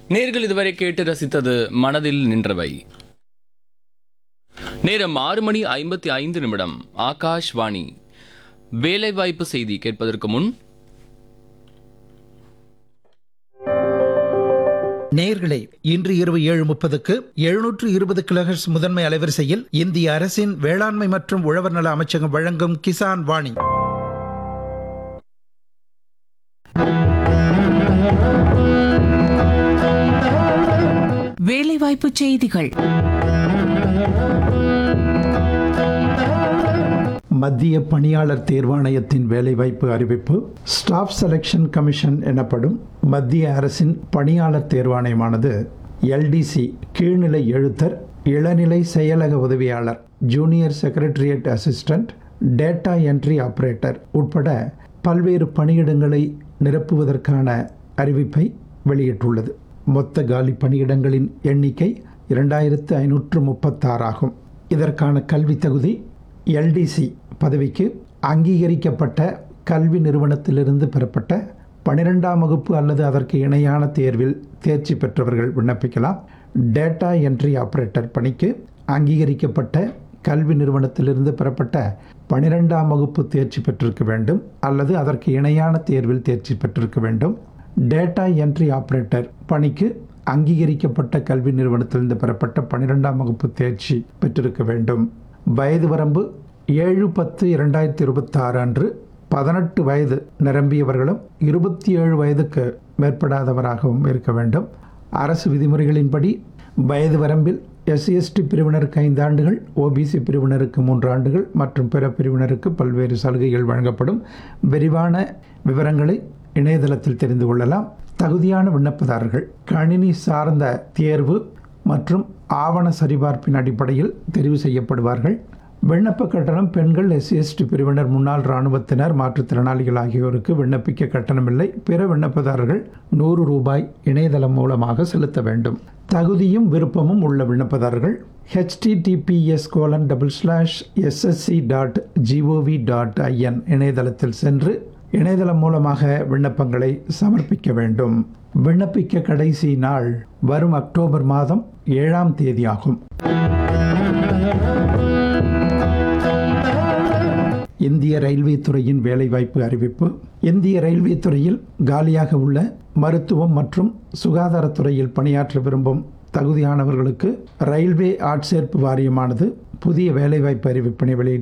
நேர்கள் இதுவரை கேட்டு ரசித்தது மனதில் நின்றவை நேரம் ஆறு மணி ஐம்பத்தி ஐந்து நிமிடம் ஆகாஷ்வாணி வேலைவாய்ப்பு செய்தி கேட்பதற்கு முன் நேயர்களே இன்று இரவு ஏழு முப்பதுக்கு எழுநூற்று இருபது கிலோஹெர்ட்ஸ் முதன்மை அலைவரிசையில் இந்திய அரசின் வேளாண்மை மற்றும் உழவர் நல அமைச்சகம் வழங்கும் கிசான் வாணி வேலைவாய்ப்புச் செய்திகள் மத்திய பணியாளர் தேர்வாணையத்தின் வேலைவாய்ப்பு அறிவிப்பு ஸ்டாஃப் செலெக்ஷன் கமிஷன் எனப்படும் மத்திய அரசின் பணியாளர் தேர்வாணையமானது எல்டிசி கீழ்நிலை எழுத்தர் இளநிலை செயலக உதவியாளர் junior secretariat assistant data entry operator உட்பட பல்வேறு பணியிடங்களை நிரப்புவதற்கான அறிவிப்பை வெளியிட்டுள்ளது மொத்த காலி பணியிடங்களின் எண்ணிக்கை இரண்டாயிரத்து ஐநூற்று முப்பத்தாறாகும் இதற்கான கல்வி தகுதி எல்டிசி பதவிக்கு அங்கீகரிக்கப்பட்ட கல்வி நிறுவனத்திலிருந்து பெறப்பட்ட பன்னிரெண்டாம் வகுப்பு அல்லது அதற்கு இணையான தேர்வில் தேர்ச்சி பெற்றவர்கள் விண்ணப்பிக்கலாம் டேட்டா என்ட்ரி ஆபரேட்டர் பணிக்கு அங்கீகரிக்கப்பட்ட கல்வி நிறுவனத்திலிருந்து பெறப்பட்ட பன்னிரெண்டாம் வகுப்பு தேர்ச்சி பெற்றிருக்க வேண்டும் அல்லது அதற்கு இணையான தேர்வில் தேர்ச்சி பெற்றிருக்க வேண்டும் டேட்டா என்ட்ரி ஆபரேட்டர் பணிக்கு அங்கீகரிக்கப்பட்ட கல்வி நிறுவனத்திலிருந்து பெறப்பட்ட பன்னிரெண்டாம் வகுப்பு தேர்ச்சி பெற்றிருக்க வேண்டும் வயது வரம்பு ஏழு பத்து இரண்டாயிரத்தி இருபத்தாறு அன்று பதினெட்டு வயது நிரம்பியவர்களும் இருபத்தி ஏழு வயதுக்கு மேற்படாதவராகவும் இருக்க வேண்டும் அரசு விதிமுறைகளின்படி வயது வரம்பில் எஸ்சிஎஸ்டி பிரிவினருக்கு ஐந்து ஆண்டுகள் ஓபிசி பிரிவினருக்கு மூன்று ஆண்டுகள் மற்றும் பிற பிரிவினருக்கு பல்வேறு சலுகைகள் வழங்கப்படும் விரிவான விவரங்களை இணையதளத்தில் தெரிந்து கொள்ளலாம் தகுதியான விண்ணப்பதாரர்கள் கணினி சார்ந்த தேர்வு மற்றும் ஆவண சரிபார்ப்பின் அடிப்படையில் தெரிவு செய்யப்படுவார்கள் விண்ணப்ப கட்டணம் பெண்கள் எஸ்சிஎஸ்டி பிரிவினர் முன்னாள் இராணுவத்தினர் மாற்றுத்திறனாளிகள் ஆகியோருக்கு விண்ணப்பிக்க கட்டணமில்லை பிற விண்ணப்பதாரர்கள் நூறு ரூபாய் இணையதளம் மூலமாக செலுத்த வேண்டும் தகுதியும் விருப்பமும் உள்ள விண்ணப்பதாரர்கள் https colon double slash SSC dot GOV dot IN இணையதளத்தில் சென்று இணையதளம் மூலமாக விண்ணப்பங்களை சமர்ப்பிக்க வேண்டும் விண்ணப்பிக்க கடைசி நாள் வரும் அக்டோபர் மாதம் ஏழாம் தேதியாகும் இந்திய ரயில்வே துறையின் வேலைவாய்ப்பு அறிவிப்பு இந்திய ரயில்வே துறையில் காலியாக உள்ள மருத்துவம் மற்றும் சுகாதாரத்துறையில் பணியாற்ற விரும்பும் தகுதியானவர்களுக்கு ரயில்வே ஆட்சேர்ப்பு வாரியமானது புதிய வேலைவாய்ப்பு அறிவிப்பினை வெளியிட்டு